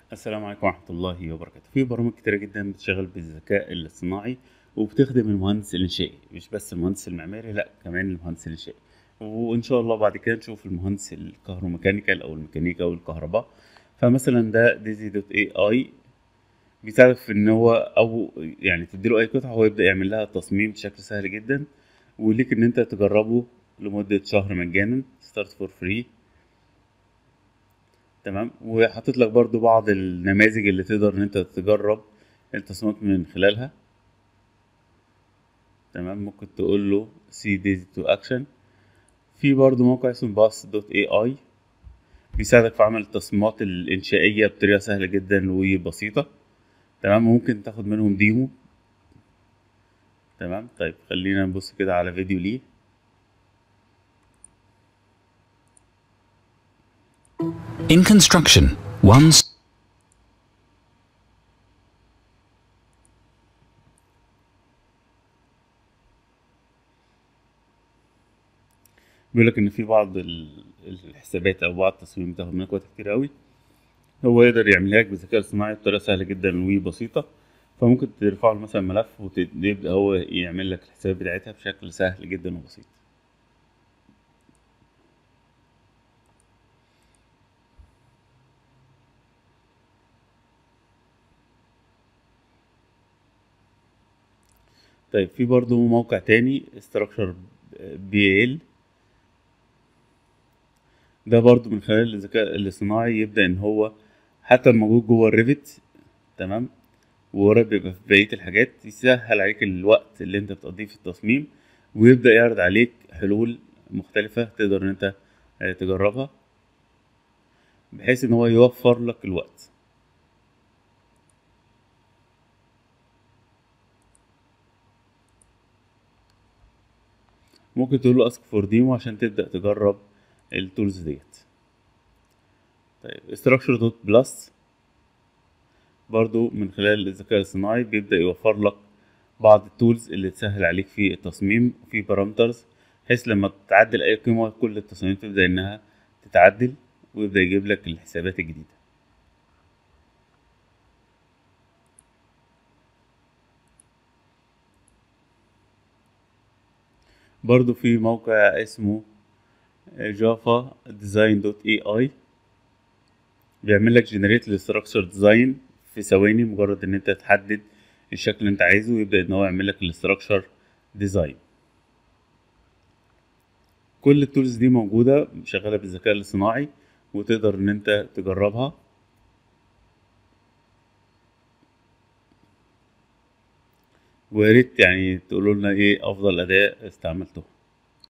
السلام عليكم ورحمة الله وبركاته في برامج كتيرة جدا بتشتغل بالذكاء الاصطناعي وبتخدم المهندس الإنشائي مش بس المهندس المعماري لأ كمان المهندس الإنشائي وإن شاء الله بعد كده نشوف المهندس الكهروميكانيكال أو الميكانيكا أو الكهرباء فمثلا ده ديزي دوت اي اي بيساعدك في ان هو او يعني تديله اي قطعة هو يبدأ يعمل لها تصميم بشكل سهل جدا وليك ان انت تجربه لمدة شهر مجانا ستارت فور فري تمام وحاطط لك برضو بعض النماذج اللي تقدر ان انت تجرب التصميمات من خلالها تمام ممكن تقول له سي ديزي تو اكشن في برضو موقع اسمه باس دوت اي اي بيساعدك في عمل التصميمات الانشائيه بطريقه سهله جدا وبسيطه تمام ممكن تاخد منهم ديمو تمام طيب خلينا نبص كده على فيديو ليه In construction, once بيقول لك ان في بعض ال- الحسابات او بعض التصميم بتاخد منك وقت كتير قوي هو يقدر يعملها لك بالذكاء الصناعي بطريقه سهله جدا وبسيطه فممكن ترفع له مثلا ملف ويبدا هو يعمل لك الحسابات بتاعتها بشكل سهل جدا وبسيط طيب في برضو موقع تاني structure بي ال ده برضو من خلال الذكاء الاصطناعي يبدأ ان هو حتى الموجود جوه الريفت تمام وورا بيبقى في بقية الحاجات يسهل عليك الوقت اللي انت بتقضيه في التصميم ويبدأ يعرض عليك حلول مختلفة تقدر ان انت آه، تجربها بحيث ان هو يوفر لك الوقت ممكن تقول له اسك فور ديمو عشان تبدأ تجرب التولز ديت طيب structure دوت بلس برضو من خلال الذكاء الصناعي بيبدأ يوفر لك بعض التولز اللي تسهل عليك في التصميم وفي بارامترز بحيث لما تعدل أي قيمة كل التصاميم تبدأ إنها تتعدل ويبدأ يجيب لك الحسابات الجديدة برضو في موقع اسمه جافا ديزاين دوت اي اي بيعمل لك جنريت للستراكشر ديزاين في ثواني مجرد ان انت تحدد الشكل اللي انت عايزه ويبدا ان هو يعمل لك الاستراكشر ديزاين كل التولز دي موجوده شغاله بالذكاء الاصطناعي وتقدر ان انت تجربها ويا ريت يعني تقولوا لنا ايه افضل اداة استعملتوه